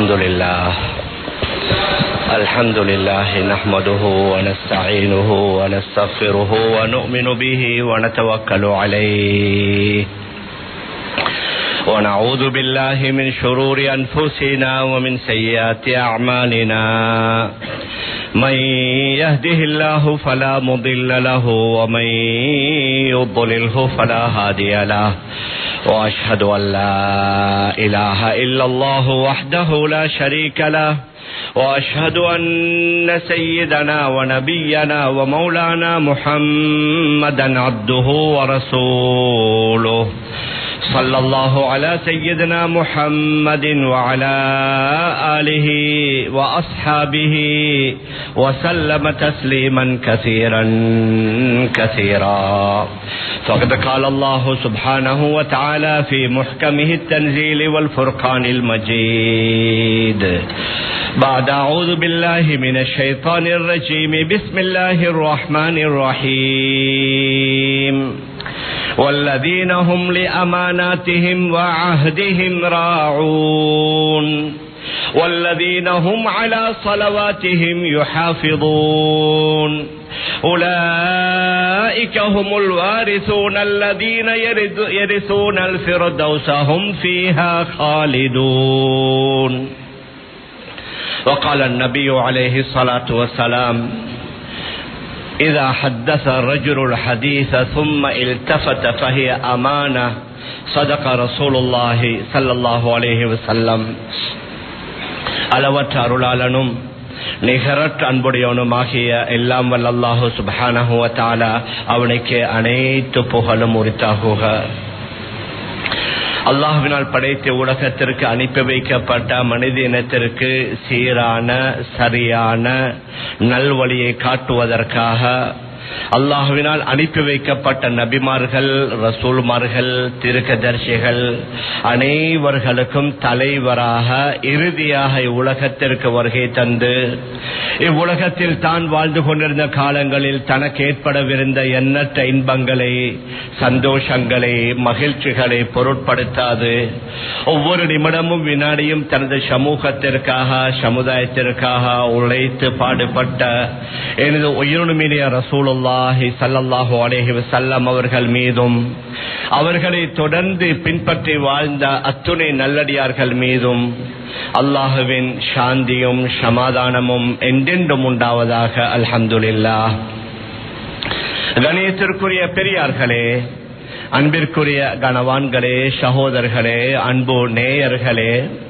الحمد لله الحمد لله نحمده ونستعينه ونستغفره ونؤمن به ونتوكل عليه ونعوذ بالله من شرور أنفسنا ومن سيئات أعمالنا من يهده الله فلا مضل له ومن يضلله فلا هادي له وأشهد أن لا إله إلا الله وحده لا شريك له وأشهد أن سيدنا ونبينا ومولانا محمدا عبده ورسوله صلى الله على سيدنا محمد وعلى آله وأصحابه وسلم تسليما كثيرا كثيرا فقد قال الله سبحانه وتعالى في محكمه التنزيل والفرقان المجيد بعد أعوذ بالله من الشيطان الرجيم بسم الله الرحمن الرحيم والذين هم لأماناتهم وعهدهم راعون والذين هم على صلواتهم يحافظون أولئك هم الوارثون الذين يرثون الفردوس هم فيها خالدون وقال النبي عليه الصلاة والسلام إذا حدث الرجل الحديث ثم التفت فهي أمانة صدق رسول الله صلى الله عليه وسلم அளவற்ற அருளாளனும் நிகரற்ற அன்புடையவனுமாகிய எல்லாம் வல்ல அல்லாஹு சுபானஹுவத்தாலா அவனுக்கு அனைத்து புகழும் உரித்தாகுக அல்லாஹுவினால் படைத்த உலகத்திற்கு அனுப்பி வைக்கப்பட்ட மனித இனத்திற்கு சீரான சரியான நல்வழியை காட்டுவதற்காக அல்லாஹுவினால் அனுப்பி வைக்கப்பட்ட நபிமார்கள் ரசூல்மார்கள் திருக்கதர்சிகள் அனைவர்களுக்கும் தலைவராக இறுதியாக இவ்வுலகத்திற்கு வருகை தந்து இவ்வுலகத்தில் தான் வாழ்ந்து கொண்டிருந்த காலங்களில் தனக்கு ஏற்படவிருந்த எண்ணற்ற இன்பங்களை சந்தோஷங்களை மகிழ்ச்சிகளை பொருட்படுத்தாது ஒவ்வொரு நிமிடமும் வினாடியும் தனது சமூகத்திற்காக சமுதாயத்திற்காக உழைத்து பாடுபட்ட எனது உயிருமினிய ரசூல் ரசூலுல்லாஹி சல்லல்லாஹு அலேஹி வசல்லம் அவர்கள் மீதும் அவர்களை தொடர்ந்து பின்பற்றி வாழ்ந்த அத்துணை நல்லடியார்கள் மீதும் அல்லாஹுவின் சாந்தியும் சமாதானமும் என்றென்றும் உண்டாவதாக அல்ஹம்துலில்லா கணியத்திற்குரிய பெரியார்களே அன்பிற்குரிய கணவான்களே சகோதரர்களே அன்பு நேயர்களே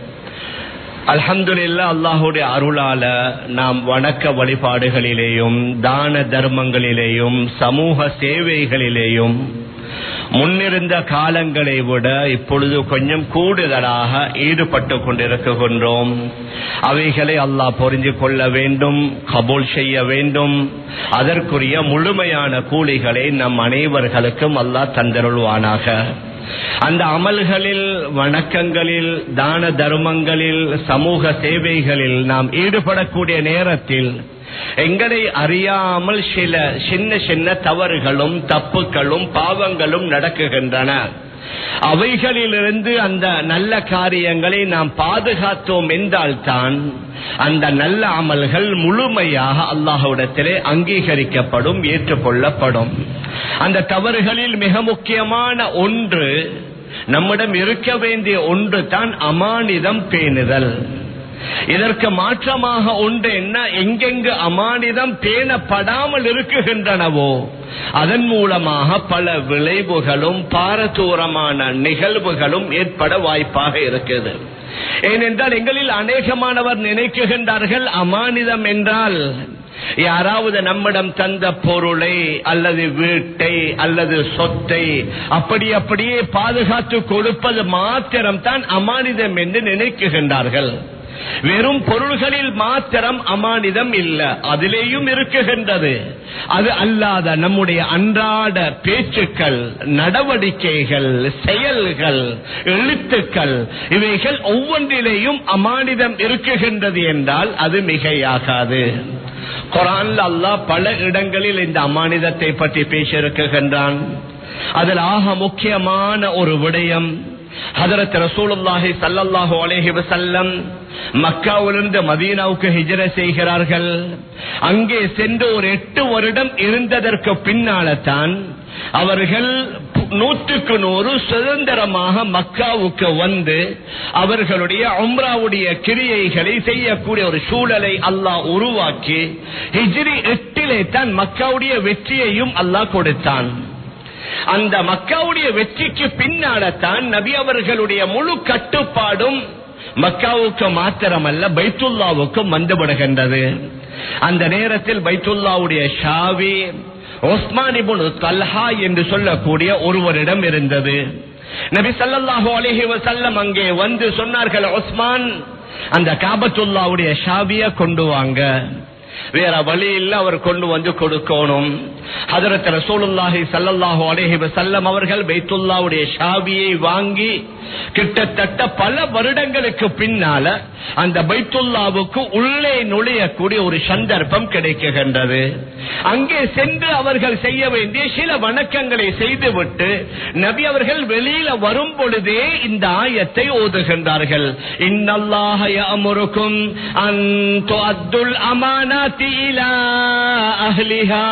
அல்ஹம்துலில்லா அல்லாஹுடைய அருளால நாம் வணக்க வழிபாடுகளிலேயும் தான தர்மங்களிலேயும் சமூக சேவைகளிலேயும் முன்னிருந்த காலங்களை விட இப்பொழுது கொஞ்சம் கூடுதலாக ஈடுபட்டு கொண்டிருக்கின்றோம் அவைகளை அல்லாஹ் புரிஞ்சு கொள்ள வேண்டும் கபூல் செய்ய வேண்டும் அதற்குரிய முழுமையான கூலிகளை நம் அனைவர்களுக்கும் அல்லாஹ் தந்தருள்வானாக அந்த அமல்களில் வணக்கங்களில் தான தர்மங்களில் சமூக சேவைகளில் நாம் ஈடுபடக்கூடிய நேரத்தில் எங்களை அறியாமல் சில சின்ன சின்ன தவறுகளும் தப்புகளும் பாவங்களும் நடக்குகின்றன அவைகளிலிருந்து அந்த நல்ல காரியங்களை நாம் பாதுகாத்தோம் என்றால்தான் அந்த நல்ல அமல்கள் முழுமையாக அல்லாஹுடத்திலே அங்கீகரிக்கப்படும் ஏற்றுக்கொள்ளப்படும் அந்த தவறுகளில் மிக முக்கியமான ஒன்று நம்மிடம் இருக்க வேண்டிய ஒன்று தான் அமானிதம் பேணுதல் இதற்கு மாற்றமாக ஒன்று என்ன எங்கெங்கு அமானிதம் பேணப்படாமல் இருக்குகின்றனவோ அதன் மூலமாக பல விளைவுகளும் பாரதூரமான நிகழ்வுகளும் ஏற்பட வாய்ப்பாக இருக்குது ஏனென்றால் எங்களில் அநேகமானவர் நினைக்குகின்றார்கள் அமானிதம் என்றால் யாராவது நம்மிடம் தந்த பொருளை அல்லது வீட்டை அல்லது சொத்தை அப்படி அப்படியே பாதுகாத்து கொடுப்பது மாத்திரம்தான் அமானிதம் என்று நினைக்குகின்றார்கள் வெறும் பொருள்களில் மாத்திரம் அமானிதம் இல்ல அதிலேயும் இருக்குகின்றது அது அல்லாத நம்முடைய அன்றாட பேச்சுக்கள் நடவடிக்கைகள் செயல்கள் எழுத்துக்கள் இவைகள் ஒவ்வொன்றிலேயும் அமானிதம் இருக்குகின்றது என்றால் அது மிகையாகாது குரான்ல அல்லாஹ் பல இடங்களில் இந்த அமானிதத்தை பற்றி பேசியிருக்குகின்றான் அதில் ஆக முக்கியமான ஒரு விடயம் ஹதரத் ரசூலுல்லாஹி ஸல்லல்லாஹு அலைஹி வஸல்லம் மக்காவிலிருந்து மதீனாவுக்கு ஹிஜர செய்கிறார்கள் அங்கே சென்று ஒரு எட்டு வருடம் இருந்ததற்கு பின்னால்தான் அவர்கள் நூற்றுக்கு நூறு சுதந்திரமாக மக்காவுக்கு வந்து அவர்களுடைய உம்ராவுடைய கிரியைகளை செய்யக்கூடிய ஒரு சூழலை அல்லாஹ் உருவாக்கி ஹிஜ்ரி எட்டிலே தான் மக்காவுடைய வெற்றியையும் அல்லாஹ் கொடுத்தான் அந்த மக்காவுடைய வெற்றிக்கு பின்னால்தான் நபி அவர்களுடைய முழு கட்டுப்பாடும் மக்காவுக்கு மாத்திரமல்ல பைத்துல்லாவுக்கும் வந்துவிடுகின்றது அந்த நேரத்தில் பைத்துல்லாவுடைய ஷாவி ஒஸ்மானிபுன் தல்ஹா என்று சொல்லக்கூடிய ஒருவரிடம் இருந்தது நபி சல்லாஹூ அலஹி வசல்லம் அங்கே வந்து சொன்னார்கள் ஒஸ்மான் அந்த காபத்துல்லாவுடைய ஷாவிய கொண்டு வாங்க வேற வழி இல்ல அவர் கொண்டு வந்து கொடுக்கணும் ஹதரத் ரசூலுல்லாஹி ஸல்லல்லாஹு அலைஹி வஸல்லம் அவர்கள் பைத்துல்லாவுடைய ஷாபியை வாங்கி கிட்டத்தட்ட பல வருடங்களுக்கு பின்னால அந்த பைத்துல்லாவுக்கு உள்ளே நுழையக்கூடிய ஒரு சந்தர்ப்பம் கிடைக்குகின்றது அங்கே சென்று அவர்கள் செய்ய வேண்டிய சில வணக்கங்களை செய்துவிட்டு நபி அவர்கள் வெளியில வரும் பொழுதே இந்த ஆயத்தை ஓதுகின்றார்கள் இன்னல்லாஹ யஅமுருக்கும் அன் துஅத்துல் அமானாத்தி இலா அஹ்லிஹா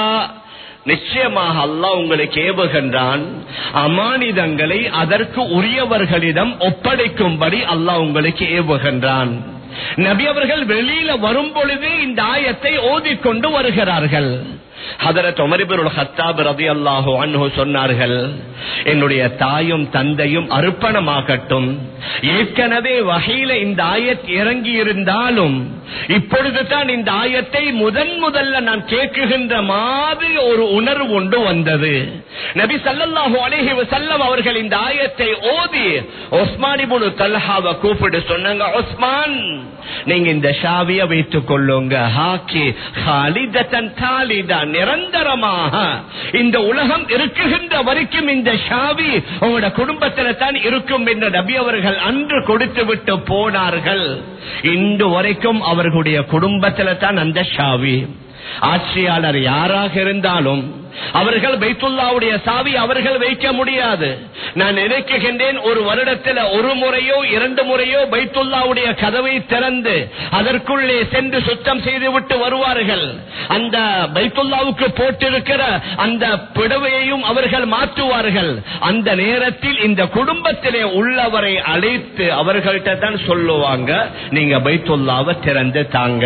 நிச்சயமாக அல்லாஹ் உங்களுக்கு ஏவுகின்றான் அமானிதங்களை அதற்கு உரியவர்களிடம் ஒப்படைக்கும்படி அல்லாஹ் உங்களுக்கு ஏவுகின்றான் நபி அவர்கள் வெளியில வரும் பொழுதே இந்த ஆயத்தை ஓதிக்கொண்டு வருகிறார்கள் ஹதரத் உமரிபுல் ஹத்தாப் ரதி அல்லாஹு அன்ஹு சொன்னார்கள் என்னுடைய தாயும் தந்தையும் அர்ப்பணமாகட்டும் ஏற்கனவே வகையில இந்த ஆயத் இறங்கி இருந்தாலும் இப்பொழுது தான் இந்த ஆயத்தை முதன் முதல்ல நான் கேட்குகின்ற மாதிரி ஒரு உணர்வு ஒன்று வந்தது நபி சல்லல்லாஹு அலைஹி வஸல்லம் அவர்கள் இந்த ஆயத்தை ஓதி ஒஸ்மானிபுனு தல்ஹாவை கூப்பிட்டு சொன்னாங்க ஒஸ்மான் நீங்க இந்த ஷாவிய வைத்துக் கொள்ளுங்க ஹாக்கி ஹாலிதத்தன் காலிதா நிரந்தரமாக இந்த உலகம் இருக்குகின்ற வரைக்கும் இந்த ஷாவி உங்களோட குடும்பத்தில தான் இருக்கும் என்று நபி அவர்கள் அன்று கொடுத்து விட்டு போனார்கள் இன்று வரைக்கும் அவர்களுடைய குடும்பத்தில தான் அந்த ஷாவி ஆட்சியாளர் யாராக இருந்தாலும் அவர்கள் பைத்துல்லாவுடைய சாவி அவர்கள் வைக்க முடியாது நான் நினைக்குகின்றேன் ஒரு வருடத்தில் ஒரு முறையோ இரண்டு முறையோ பைத்துல்லாவுடைய கதவை திறந்து அதற்குள்ளே சென்று சுத்தம் செய்து விட்டு வருவார்கள் அந்த பைத்துல்லாவுக்கு போட்டிருக்கிற அந்த புடவையையும் அவர்கள் மாற்றுவார்கள் அந்த நேரத்தில் இந்த குடும்பத்திலே உள்ளவரை அழைத்து அவர்கள்ட்ட தான் சொல்லுவாங்க நீங்க பைத்துல்லாவை திறந்து தாங்க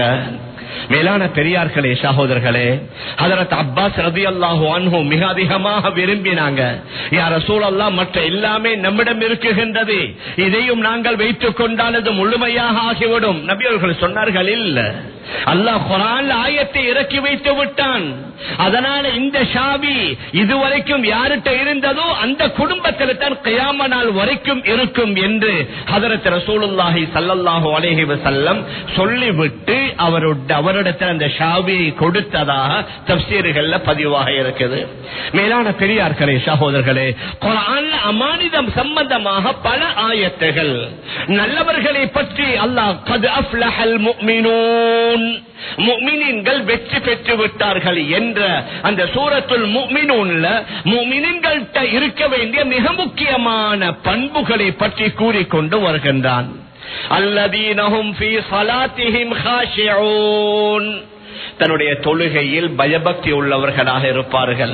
மேலான பெரியார்களே சகோதரர்களே ஹதரத் அப்பாஸ் ரதி அல்லாஹு அன்ஹு மிக அதிகமாக விரும்பினாங்க யார சூழல்லாம் மற்ற எல்லாமே நம்மிடம் இருக்குகின்றது இதையும் நாங்கள் வைத்துக் கொண்டால் அது முழுமையாக ஆகிவிடும் நபி அவர்கள் சொன்னார்கள் இல்ல அல்லாஹ் குரான் ஆயத்தை இறக்கி வைத்து விட்டான் அதனால இந்த ஷாவி இதுவரைக்கும் யார்கிட்ட இருந்ததோ அந்த குடும்பத்தில் தான் கயாம நாள் வரைக்கும் இருக்கும் என்று ஹதரத் ரசூலுல்லாஹி சல்லல்லாஹு அலைஹி வஸல்லம் சொல்லிவிட்டு அவருடைய அவரிடத்தில் அந்த ஷாவியை கொடுத்ததாக தப்சீர்கள்ல பதிவாக இருக்குது மேலான பெரியார்களே சகோதரர்களே குரான்ல அமானிதம் சம்பந்தமாக பல ஆயத்துகள் நல்லவர்களை பற்றி அல்லாஹ் கது அஃப்லஹல் முஃமினூன் முக்மினின்கள் வெற்றி பெற்று விட்டார்கள் என்ற அந்த சூரத்துல் முக்மினூன்ல முக்மினின்கள்ட்ட இருக்க வேண்டிய மிக முக்கியமான பண்புகளை பற்றி கூறிக்கொண்டு வருகின்றான் அல்லதீனஹும் ஃபீ ஸலாத்திஹிம் காஷிஊன் தன்னுடைய தொழுகையில் பயபக்தி உள்ளவர்களாக இருப்பார்கள்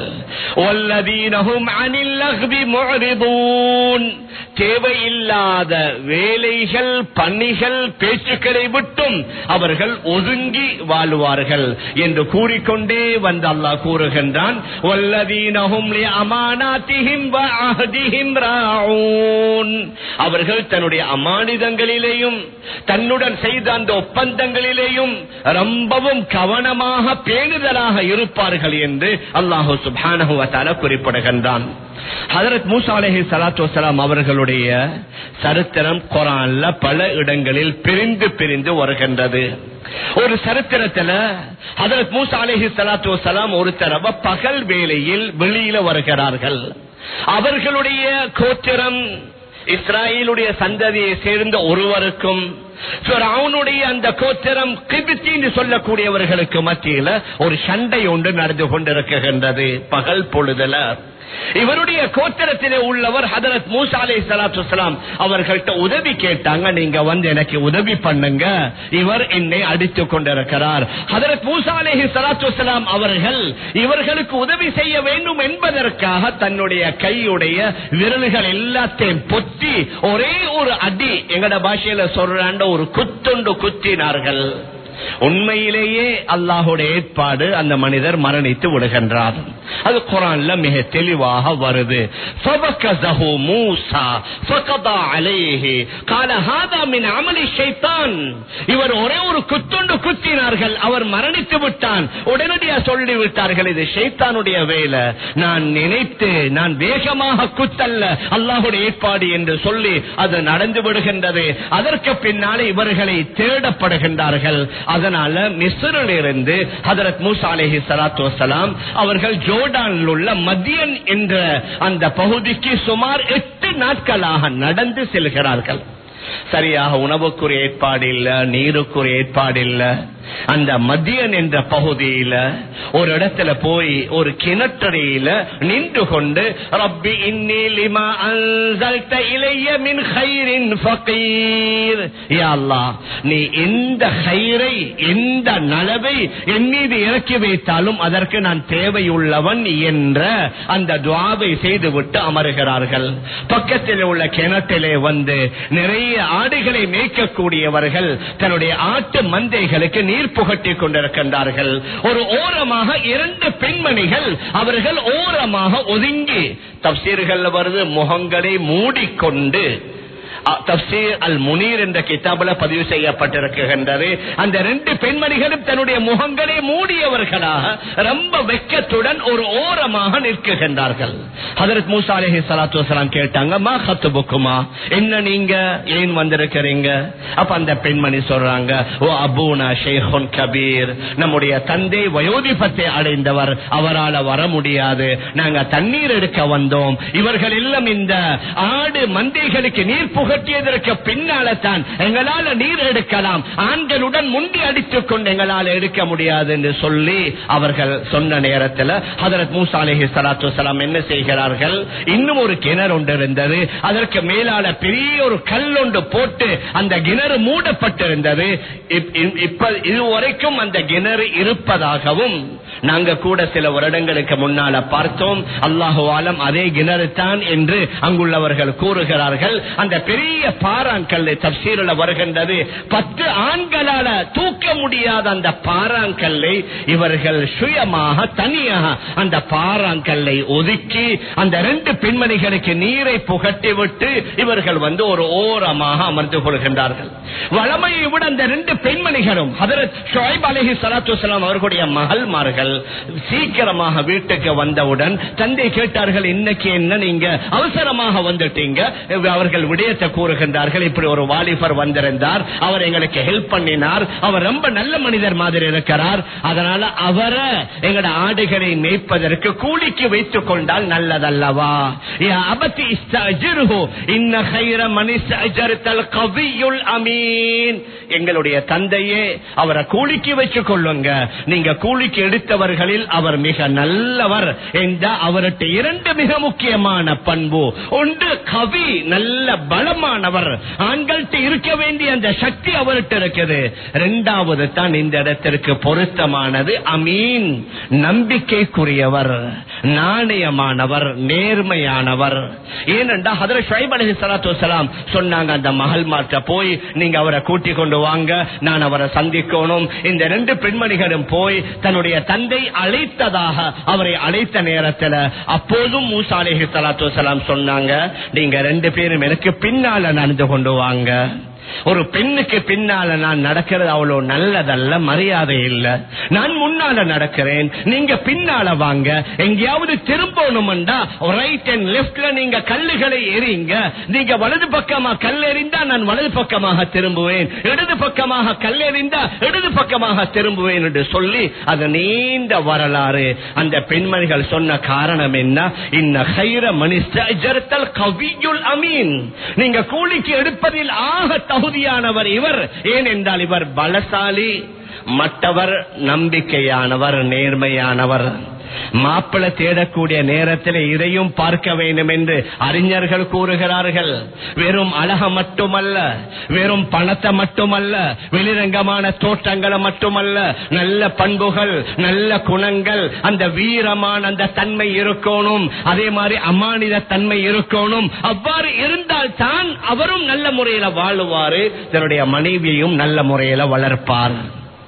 வல்லதீனஹும் அனில் லஹ்வி முஅரிதூன் தேவையில்லாத வேலைகள் பணிகள் பேச்சுக்களை விட்டும் அவர்கள் ஒதுங்கி வாழுவார்கள் என்று கூறிக்கொண்டே வந்து அல்லாஹ் கூறுகின்றான் வல்லதீனஹும் லிஅமானாத்திஹிம் வஅஹ்திஹிம் ராஊன் அவர்கள் தன்னுடைய அமானிதங்களிலேயும் தன்னுடன் செய்த அந்த ஒப்பந்தங்களிலேயும் ரொம்பவும் கவனமாக பேணுதலாக இருப்பார்கள் என்று அல்லாஹு சுப்ஹானஹு வ தஆலா குறிப்பிடுகின்றான் ஹதரத் மூசா அலைஹி ஸலாத்து வஸலாம் அவர்களுடைய சரித்திரம் குர்ஆன்ல பல இடங்களில் பிரிந்து பிரிந்து வருகின்றது ஒரு சரித்திரத்துல ஹதரத் மூசா அலைஹி ஸலாத்து வஸலாம் ஒரு தடவை பகல் வேளையில் வெளியில வருகிறார்கள் அவர்களுடைய கோத்திரம் இஸ்ராயலுடைய சந்ததியை சேர்ந்த ஒருவருக்கும் அவனுடைய அந்த கோத்திரம் கிபித்தி என்று சொல்லக்கூடியவர்களுக்கு மத்தியில ஒரு சண்டை ஒன்று நடந்து கொண்டிருக்கின்றது பகல் பொழுதுல இவருடைய கோத்திரத்திலே உள்ளவர் ஹதரத் மூசா அலை சலாத்து வலாம் அவர்கள்ட்ட உதவி கேட்டாங்க நீங்க வந்து எனக்கு உதவி பண்ணுங்க இவர் என்னை அடித்துக் கொண்டிருக்கிறார் ஹதரத் மூசா அலேஹி சலாத்து வலாம் அவர்கள் இவர்களுக்கு உதவி செய்ய வேண்டும் என்பதற்காக தன்னுடைய கையுடைய விரல்கள் எல்லாத்தையும் பொத்தி ஒரே ஒரு அடி எங்கட பாஷையில சொல்றாண்ட ஒரு குத்துண்டு குத்தினார்கள் உண்மையிலேயே அல்லாஹுடைய ஏற்பாடு அந்த மனிதர் மரணித்து விடுகின்றார் அது குரான்ல மிக தெளிவாக வருது فَبَكَزَهُ مُوسَى فَقَضَى عَلَيْهِ قَالَ هَذَا مِنْ عَمَلِ الشَّيْطَانِ இவர் ஒரே ஒரு குத்துண்டு குத்தினார்கள் அவர் மரணித்து விட்டான் உடனடியாக சொல்லி விட்டார்கள் இது ஷைத்தானுடைய வேலை நான் நினைத்து நான் வேகமாக குத்தல்ல அல்லாஹுடைய ஏற்பாடு என்று சொல்லி அது நடந்து விடுகின்றது அதற்கு பின்னாலே இவர்களை தேடப்படுகின்றார்கள் அதனால மிஸ்ரில் இருந்து ஹதரத் மூசா அலேஹி சலாத்து வசலாம் அவர்கள் ஜோர்டானில் உள்ள மதியன் என்ற அந்த பகுதிக்கு சுமார் எட்டு நாட்களாக நடந்து செல்கிறார்கள் சரியாக உணவுக்குரிய ஏற்பாடு இல்ல நீருக்குரிய ஏற்பாடு இல்ல அந்த மதியன் என்ற பகுதியில ஒரு இடத்துல போய் ஒரு கிணற்றடியில நின்று கொண்டு ரப்பி இன்னி லிமா அன்சல்த இலைய மின் ஹைரின் ஃபகீர் யா அல்லாஹ் நீ எந்த ஹைரை எந்த நலவை என் மீது இறக்கி வைத்தாலும் அதற்கு நான் தேவையுள்ளவன் என்ற அந்த துவாவை செய்துவிட்டு அமருகிறார்கள் பக்கத்தில் உள்ள கிணற்றிலே வந்து நிறைய ஆடுகளை மேய்க்கக்கூடியவர்கள் தன்னுடைய ஆட்டு மந்தைகளுக்கு நீர் புகட்டிக் கொண்டிருக்கின்றார்கள் ஒரு ஓரமாக இரண்டு பெண்மணிகள் அவர்கள் ஓரமாக ஒதுங்கி தப்சீர்கள் வருது முகங்களை மூடிக்கொண்டு தப்சீர் அல் முனீர் என்ற கிதாபில் பதிவு செய்யப்பட்டிருக்கின்றது அந்த ரெண்டு பெண்மணிகளும் தன்னுடைய முகங்களை மூடியவர்களாக ரொம்ப வெக்கத்துடன் ஒரு ஓரமாக நிற்கின்றார்கள் ஹதரத் மூசா அலஹி சலாத்து வசலாம் கேட்டாங்க மா ஹத்துபுக்குமா என்ன நீங்க ஏன் வந்திருக்கிறீங்க அப்ப அந்த பெண்மணி சொல்றாங்க ஓ அபூனா ஷேஹுன் கபீர் நம்முடைய தந்தை வயோதிபத்தை அடைந்தவர் அவரால் வர முடியாது நாங்க தண்ணீர் எடுக்க வந்தோம் இவர்கள் எல்லாம் இந்த ஆடு மந்தைகளுக்கு நீர் புகட்டியதற்கு பின்னால தான் எங்களால நீர் எடுக்கலாம் ஆண்களுடன் முண்டி அடித்துக் கொண்டு எங்களால் எடுக்க முடியாது என்று சொல்லி அவர்கள் சொன்ன நேரத்தில் ஹதரத் மூசா அலஹி சலாத்து வலாம் என்ன செய்கிறார்கள் இன்னும் ஒரு கிணறு ஒன்று இருந்தது அதற்கு மேலால பெரிய ஒரு கல் ஒன்று போட்டு அந்த கிணறு மூடப்பட்டிருந்தது இப்ப இதுவரைக்கும் அந்த கிணறு இருப்பதாகவும் நாங்க கூட சில வருடங்களுக்கு முன்னால பார்த்தோம் அல்லாஹு ஆலம் அதே கிணறு தான் என்று அங்குள்ளவர்கள் கூறுகிறார்கள் அந்த பெரிய பாறாங்கல்லை தப்சீரில் வருகின்றது பத்து ஆண்களால தூக்க முடியாத அந்த பாறாங்கல்லை இவர்கள் சுயமாக தனியாக அந்த பாறாங்கல்லை ஒதுக்கி அந்த ரெண்டு பெண்மணிகளுக்கு நீரை புகட்டி விட்டு இவர்கள் வந்து ஒரு ஓரமாக அமர்ந்து கொள்கின்றார்கள் வளமையை விட அந்த ரெண்டு பெண்மணிகளும் ஹதரத் ஷுவைப் அலஹி சலாத்து வலாம் அவர்களுடைய மகள்மார்கள் சீக்கிரமாக வீட்டுக்கு வந்தவுடன் தந்தை கேட்டார்கள் இன்னைக்கு என்ன நீங்க அவசரமாக வந்துட்டீங்க அவர்கள் விடயத்தை கூறுகின்றார்கள் இப்படி ஒரு வாலிபர் வந்திருந்தார் அவர் எங்களுக்கு ஹெல்ப் பண்ணினார் அவர் ரொம்ப நல்ல மனிதர் மாதிரி இருக்கிறார் அதனால அவரை எங்கட ஆடுகளை மேய்ப்பதற்கு கூலிக்கு வைத்துக் கொண்டால் நல்லதல்லவா அபத்தி இன்ன ஹைர மனிஷல் கவியுல் அமீன் எங்களுடைய தந்தையே அவரை கூலிக்கு வச்சுக் கொள்ளுங்க நீங்க கூலிக்கு எடுத்தவர்களில் அவர் மிக நல்லவர் என்ற அவர்கிட்ட இரண்டு மிக முக்கியமான பண்பு ஒன்று கவி நல்ல பலமானவர் ஆண்கள்ட்ட இருக்க வேண்டிய அந்த சக்தி அவர்கிட்ட இருக்குது இரண்டாவது தான் இந்த இடத்திற்கு பொருத்தமானது அமீன் நம்பிக்கைக்குரியவர் நாணயமானவர் நேர்மையானவர் ஏனென்றா ஹதர ஷைப் அலி சலாத்து வலாம் சொன்னாங்க அந்த மகள் மாற்ற போய் நீங்க அவரை கூட்டிக் கொண்டு வாங்க நான் அவரை சந்திக்கணும் இந்த ரெண்டு பெண்மணிகளும் போய் தன்னுடைய தந்தை அழைத்ததாக அவரை அழைத்த நேரத்தில் அப்போதும் மூசா அலிஹி சலாத்து வலாம் சொன்னாங்க நீங்க ரெண்டு பேரும் எனக்கு பின்னால நடந்து கொண்டு வாங்க ஒரு பெண்ணுக்கு பின்னால நான் நடக்கிறது அவ்வளவு நல்லதல்ல மரியாதை இல்ல நான் முன்னால நடக்கிறேன் நீங்க பின்னால வாங்க எங்கேயாவது திரும்பணும்டா ரைட் அண்ட் லெப்ட்ல நீங்க கல்லுகளை எறிங்க நீங்க வலது பக்கமா கல் எறிந்தா நான் வலது பக்கமாக திரும்புவேன் இடது பக்கமாக கல் எறிந்தா இடது பக்கமாக திரும்புவேன் என்று சொல்லி அது நீண்ட வரலாறு அந்த பெண்மணிகள் சொன்ன காரணம் என்ன இன்ன ஹைர மனிதல் கவியுல் அமீன் நீங்க கூலிக்கு எடுப்பதில் ஆக தகுதியானவர் இவர் ஏனென்றால் இவர் பலசாலி மற்றவர் நம்பிக்கையானவர் நேர்மையானவர் மாப்பிளை தேடக்கூடிய நேரத்தில் இதையும் பார்க்க வேண்டும் என்று அறிஞர்கள் கூறுகிறார்கள் வெறும் அழக மட்டுமல்ல வெறும் பணத்தை மட்டுமல்ல வெளிரங்கமான தோற்றங்களை மட்டுமல்ல நல்ல பண்புகள் நல்ல குணங்கள் அந்த வீரமான அந்த தன்மை இருக்கணும் அதே மாதிரி அமானித தன்மை இருக்கணும் அவ்வாறு இருந்தால் தான் அவரும் நல்ல முறையில வாழுவாரு தன்னுடைய மனைவியையும் நல்ல முறையில வளர்ப்பார்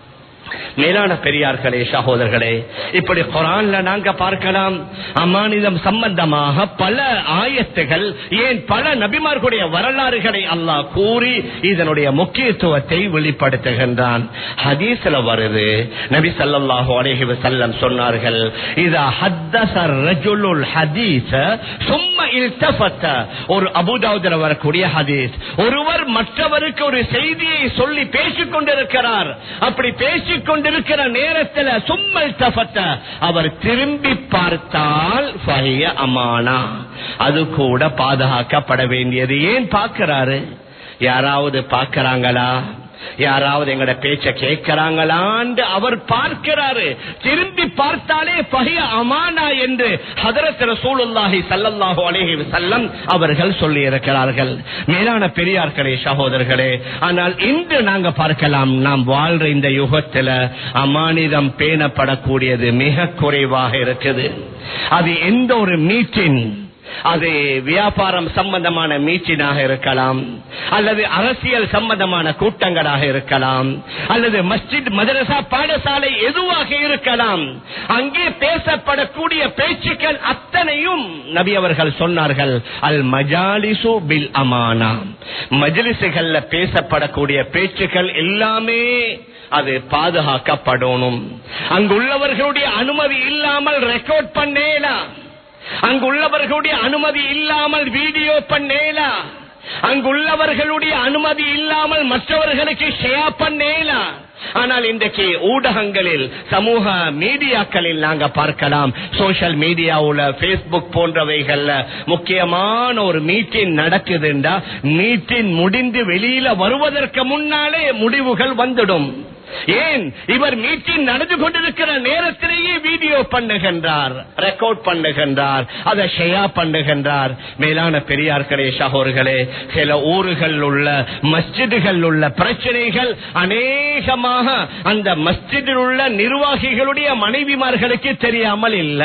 மேலான பெரியார்களே சகோதரர்களே இப்படி குரான்ல நாங்க பார்க்கலாம் அமானிதம் சம்பந்தமாக பல ஆயத்துகள் ஏன் பல நபிமார்களுடைய வரலாறுகளை அல்லாஹ் கூறி இதனுடைய முக்கியத்துவத்தை வெளிப்படுத்துகின்றான் ஹதீஸ்ல வருது நபி ஸல்லல்லாஹு அலைஹி வஸல்லம் சொன்னார்கள் இதா ஹத்தஸ ரஜுலுல் ஹதீஸ சும்ம இல்தஃபத ஒரு அபூதாவுதுல வரக்கூடிய ஹதீஸ் ஒருவர் மற்றவருக்கு ஒரு செய்தியை சொல்லி பேசிக் கொண்டிருக்கிறார் அப்படி பேசிக் கொண்டிருக்கிற நேரத்தில் சும்மல் தஃபத்த அவர் திரும்பி பார்த்தால் ஃபஹிய அமானா அது கூட பாதுகாக்கப்பட வேண்டியது ஏன் பார்க்கிறாரு யாராவது பார்க்கறாங்களா யாராவது எங்கட பேச்ச கேட்கிறாங்களான்னு அவர் பார்க்கிறாரு திரும்பி பார்த்தாலே பகிய அமானா என்று ஹதரத் ரசூலுல்லாஹி ஸல்லல்லாஹு அலைஹி வஸல்லம் அவர்கள் சொல்லி இருக்கிறார்கள் மேலான பெரியார்களே சகோதரர்களே ஆனால் இன்று நாங்க பார்க்கலாம் நாம் வாழ்ற இந்த யுகத்துல அமானிதம் பேணப்படக்கூடியது மிக குறைவாக இருக்குது அது எந்த ஒரு மீட்டிங் அது வியாபாரம் சம்பந்தமான மீட்டினாக இருக்கலாம் அல்லது அரசியல் சம்பந்தமான கூட்டங்களாக இருக்கலாம் அல்லது மஸ்ஜித் மதரசா பாடசாலை எதுவாக இருக்கலாம் அங்கே பேசப்படக்கூடிய பேச்சுக்கள் அத்தனையும் நபி அவர்கள் சொன்னார்கள் அல் மஜாலிசு பில் அமானா மஜலிசுகள்ல பேசப்படக்கூடிய பேச்சுக்கள் எல்லாமே அது பாதுகாக்கப்படணும் அங்குள்ளவர்களுடைய அனுமதி இல்லாமல் ரெக்கார்ட் பண்ணேலாம் அங்குள்ளவர்களுடைய அனுமதி இல்லாமல் வீடியோ பண்ணேலா அங்குள்ளவர்களுடைய அனுமதி இல்லாமல் மற்றவர்களுக்கு ஷேர் பண்ணேலா ஆனால் இன்றைக்கு ஊடகங்களில் சமூக மீடியாக்களில் நாங்க பார்க்கலாம் சோசியல் மீடியாவுல பேஸ்புக் போன்றவைகள்ல முக்கியமான ஒரு மீட்டிங் நடக்குதுண்டா மீட்டிங் முடிந்து வெளியில வருவதற்கு முன்னாலே முடிவுகள் வந்துடும் ஏன் இவர் மீட்டிங் நடந்து கொண்டிருக்கிற நேரத்திலேயே வீடியோ பண்ணுகின்றார் ரெக்கார்ட் பண்ணுகின்றார் அதை ஷெயா பண்ணுகின்றார் மேலான பெரியார்களே சகோர்களே சில ஊர்கள் உள்ள மஸ்ஜிதுகள் உள்ள பிரச்சனைகள் அநேகமாக அந்த மஸ்ஜிதில் உள்ள நிர்வாகிகளுடைய மனைவிமார்களுக்கு தெரியாமல் இல்ல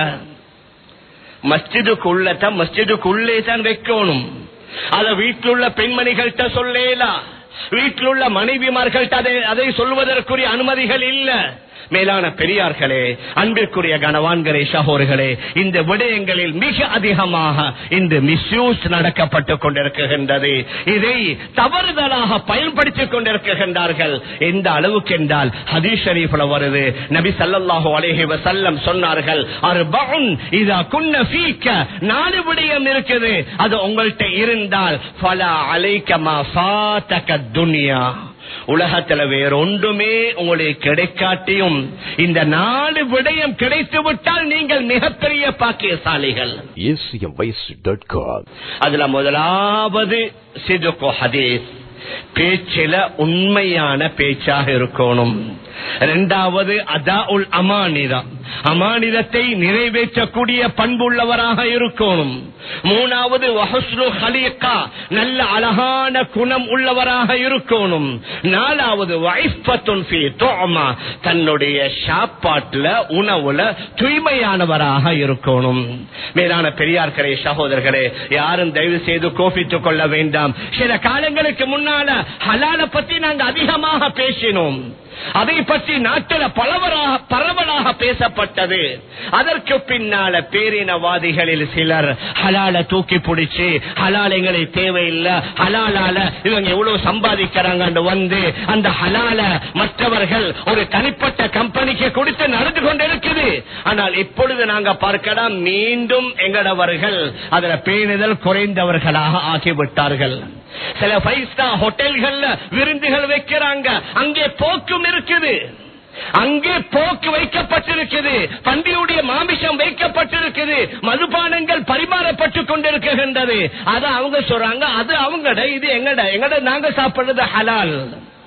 மஸ்ஜிதுக்குள்ள தான் மஸ்ஜிதுக்குள்ளே தான் வைக்கணும் அத வீட்டில் உள்ள பெண்மணிகள்கிட்ட சொல்லேலாம் வீட்டில் உள்ள மனைவிமார்கள் அதை அதை சொல்வதற்குரிய அனுமதிகள் இல்ல மேலான பெரியார்களே அன்பிற்குரிய கனவான்களே சகோர்களே இந்த விடயங்களில் மிக அதிகமாக இந்த மிஸ்யூஸ் நடக்கப்பட்டுக் கொண்டிருக்கின்றது இதை தவறுதலாக பயன்படுத்திக் கொண்டிருக்கின்றார்கள் எந்த அளவுக்கு என்றால் ஹதீஸ் ஷரீஃப்ல வருது நபி ஸல்லல்லாஹு அலைஹி வஸல்லம் சொன்னார்கள் அர்பஉன் இதா குன்ன ஃபீக்க நாலு விடயம் இருக்குது அது உங்கள்கிட்ட இருந்தால் ஃபலா அலைக்க மா ஃபாதக துன்யா உலகத்துல வேற ஒன்றுமே உங்களுக்கு கிடைக்காட்டியும் இந்த நாலு விடயம் கிடைத்து விட்டால் நீங்கள் மிகப்பெரிய பாக்கியசாலிகள் acmvoice.com. அதுல முதலாவது சிதுக்கு ஹதீஸ் பேச்சில உண்மையான பேச்சாக இருக்கணும் இரண்டாவது அதா உல் அமானிதம் அமானிதத்தை நிறைவேற்றக்கூடிய பண்புள்ளவராக இருக்கணும் மூணாவது வஹஸ்னு ஹலீகா நல்ல அழகான குணம் உள்ளவராக இருக்கணும் நாலாவது வைஃபத்துன் ஃபீ துஅமா தன்னுடைய சாப்பாட்டுல உணவுல தூய்மையானவராக இருக்கணும் மேலான பெரியார்களே சகோதரர்களே யாரும் தயவு செய்து கோபித்துக் கொள்ள வேண்டாம் சில காலங்களுக்கு முன்னால ஹலால பத்தி நாங்க அதிகமாக பேசினோம் அதை பற்றி நாட்டில் பலவராக பரவலாக பேசப்பட்டது அதற்கு பின்னால பேரினவாதிகளில் சிலர் ஹலால தூக்கி பிடிச்சு ஹலால் எங்களை தேவையில்லை ஹலாலால இவங்க எவ்வளவு சம்பாதிக்கிறாங்க வந்து அந்த ஹலால மற்றவர்கள் ஒரு தனிப்பட்ட கம்பெனிக்கு கொடுத்து நடந்து கொண்டிருக்குது ஆனால் இப்பொழுது நாங்க பார்க்கலாம் மீண்டும் எங்களவர்கள் அதுல பேணுதல் குறைந்தவர்களாக ஆகிவிட்டார்கள் சில ஃபைவ் ஸ்டார் ஹோட்டல்கள்ல விருந்துகள் வைக்கிறாங்க அங்கே போக்கும் இருக்குது அங்கே போக்கு வைக்கப்பட்டிருக்குது பண்டியுடைய மாமிசம் வைக்கப்பட்டிருக்குது மதுபானங்கள் பரிமாறப்பட்டு கொண்டிருக்கின்றது அது அவங்க சொல்றாங்க அது அவங்கட இது எங்கட எங்கட நாங்க சாப்பிடுறது ஹலால்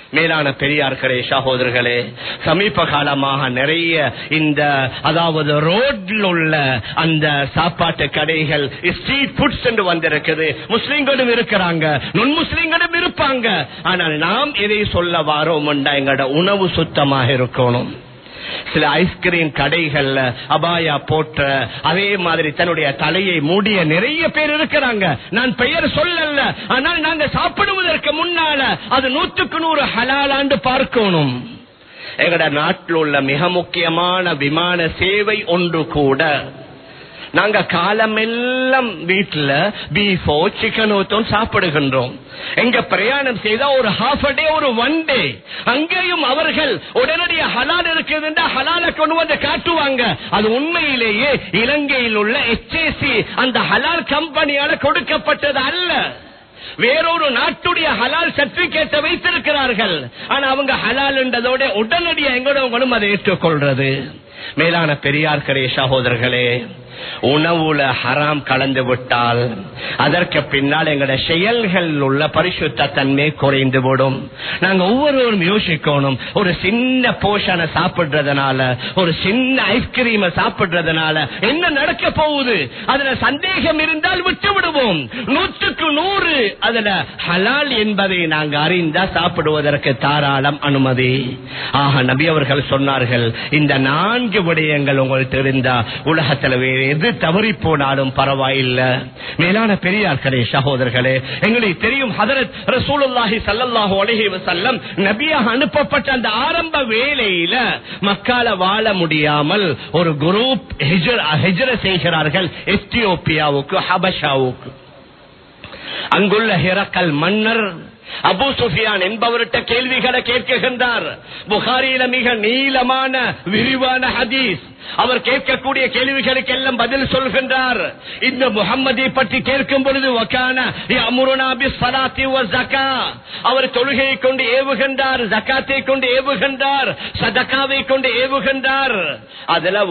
மேலான பெரியார்களே சகோதரர்களே சமீப காலமாக நிறைய இந்த அதாவது ரோட்ல உள்ள அந்த சாப்பாட்டு கடைகள் ஸ்ட்ரீட் ஃபுட்ஸ் என்று வந்திருக்குது முஸ்லிம்களும் இருக்கிறாங்க நுண் முஸ்லிம்களும் இருப்பாங்க ஆனால் நாம் எதை சொல்ல வாரோம் எங்களோட உணவு சுத்தமாக இருக்கணும் சில ஐஸ்கிரீம் கடைகள்ல அபாயா போட்ட அதே மாதிரி தன்னுடைய தலையை மூடிய நிறைய பேர் இருக்கிறாங்க நான் பெயர் சொல்லல ஆனால் நாங்க சாப்பிடுவதற்கு முன்னால அது நூற்றுக்கு நூறு ஹலாலாண்டு பார்க்கணும் எங்கட நாட்டில் உள்ள மிக முக்கியமான விமான சேவை ஒன்று கூட நாங்க காலமெல்லாம் வீட்டுல பீஃபோ சிக்கனோ சாப்பிடுகின்றோம் எங்க பிரயாணம் செய்தா ஒரு ஹாஃப் டே ஒரு ஒன் டே அங்கேயும் அவர்கள் உடனடியா ஹலால் இருக்குது ஹலால கொண்டு வந்து காட்டுவாங்க அது உண்மையிலேயே இலங்கையில் உள்ள எச்ஏசி அந்த ஹலால் கம்பெனியால கொடுக்கப்பட்டது அல்ல வேறொரு நாட்டுடைய ஹலால் சர்டிபிகேட்டை வைத்திருக்கிறார்கள் ஆனா அவங்க ஹலால் என்றதோட உடனடியா எங்களோட அதை ஏற்றுக்கொள்றது மேலான பெரியார்களே சகோதரர்களே உணவுல ஹராம் கலந்து விட்டால் அதற்கு பின்னால் எங்களோட செயல்கள் உள்ள பரிசுத்த தன்மை குறைந்து விடும் நாங்க ஒவ்வொருவரும் யோசிக்கணும் ஒரு சின்ன போஷனை சாப்பிடுறதுனால ஒரு சின்ன ஐஸ்கிரீம் சாப்பிடுறதுனால என்ன நடக்க போகுது அதுல சந்தேகம் இருந்தால் விட்டு விடுவோம் நூற்றுக்கு நூறு அதுல ஹலால் என்பதை நாங்க அறிந்தா சாப்பிடுவதற்கு தாராளம் அனுமதி ஆக நபி அவர்கள் சொன்னார்கள் இந்த நான்கு விடயங்கள் உங்களுக்கு தெரிந்தா உலகத்துல வேறு எது தவறி போனாலும் பரவாயில்லை மேலான பெரியார்களே சகோதரர்களே எங்களுக்கு தெரியும் ஹதரத் ரசூலுல்லாஹி ஸல்லல்லாஹு அலைஹி வஸல்லம் நபியாக அனுப்பப்பட்ட அந்த ஆரம்ப வேளையில மக்கால வாழ முடியாமல் ஒரு குரூப் ஹிஜ்ர செய்கிறார்கள் எத்தியோப்பியாவுக்கு ஹபஷாவுக்கு அங்குள்ள ஹிரக்கல் மன்னர் அபு சுஃபியான் என்பவர்கிட்ட கேள்விகளை கேட்கின்றார் புகாரியில மிக நீளமான விரிவான ஹதீஸ் அவர் கேட்கக்கூடிய கேள்விகளுக்கு எல்லாம் பதில் சொல்கின்றார் இந்த முகம்மதை பற்றி கேட்கும் பொழுது அவர் தொழுகையை கொண்டு ஏவுகின்றார் ஜக்காத்தை கொண்டு ஏவுகின்றார் சதக்காவை கொண்டு ஏவுகின்றார் அதுல